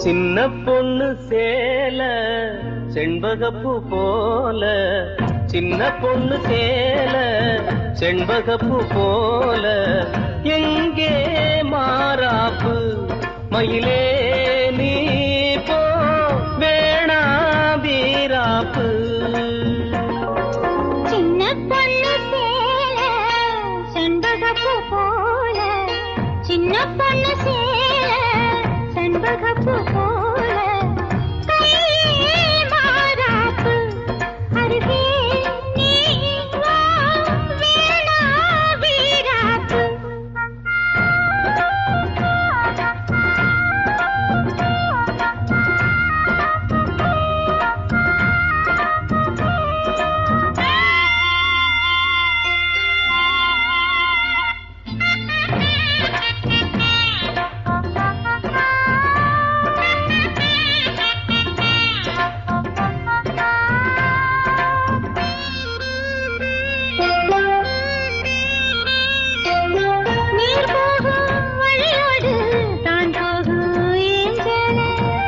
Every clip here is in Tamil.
சின்ன பொண்ணு சேல செண்பகப்பூ போல சின்ன பொண்ணு சேல செண்பகப்பூ போல எங்கே மாறாப்பு மயிலே நீ போ வேணா வீராப்பு சின்ன பொண்ணு சேல செண்பகப்பூ போல சின்ன பொண்ணு சேல செண்பகப்பூ போல கையே மாறாப்பு அருகே நீ வா வேணா வீராப்பு நீர் போகும் வழியோடு தான் போகும் ஏஞ்சல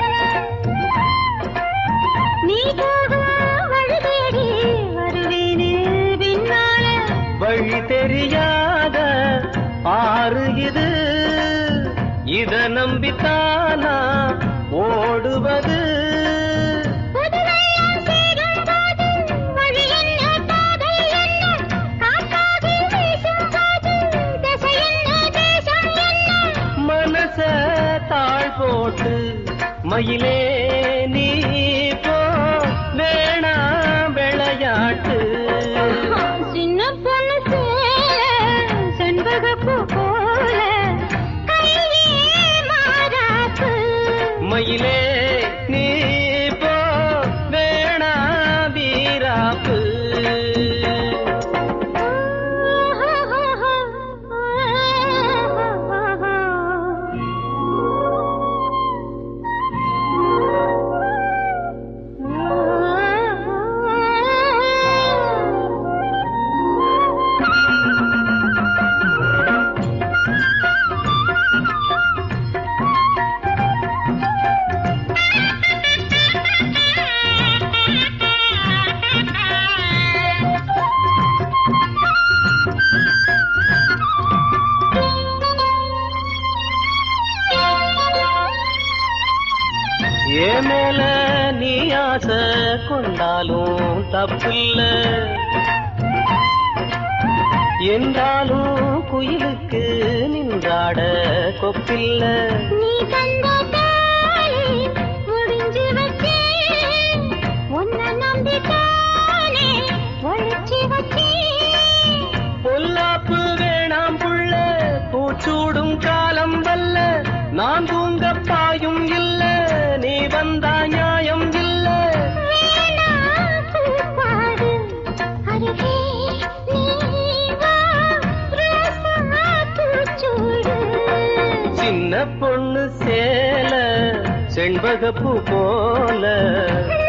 நீ போகும் வழி தேடி வருவேனே பின்னால வழி தெரியாத ஆறு இது இத நம்பித்தானா ஓடுவது புதுவையார் சேரும் போது வழி என்ன பாதை என்ன காற்றாகி வீசும் போது திசை என்ன தேசம் என்ன மனச தாழ் போட்டு மயிலே நீ போ வேணா விளையாட்டு சின்ன பொண்ணு சேல செண்பகப்பூ போல கையே மாறாப்பு மயிலே நீ போ வேணா வீராப்பு ஏ மேல நீ ஆசை கொண்டாலும் தப்பில்ல என்றாலும் குயிலுக்கு நின்றாட கொப்பில்ல நீ தந்த தாலி முடிஞ்சு வச்சேன் உன்னை நம்பித்தானே ஒழிச்சு வச்சேன் பொல்லாப்பு வேணாம் புள்ள பூச்சூடும் காலம் வல்ல நான் தூங்க பாயும் இல்ல நீ வந்தா நியாயம் இல்ல வேணா பூப்பாடு அருகே நீ வா ரோசா பூச்சூடு சின்ன பொண்ணு சேல செண்பகப்பூ போல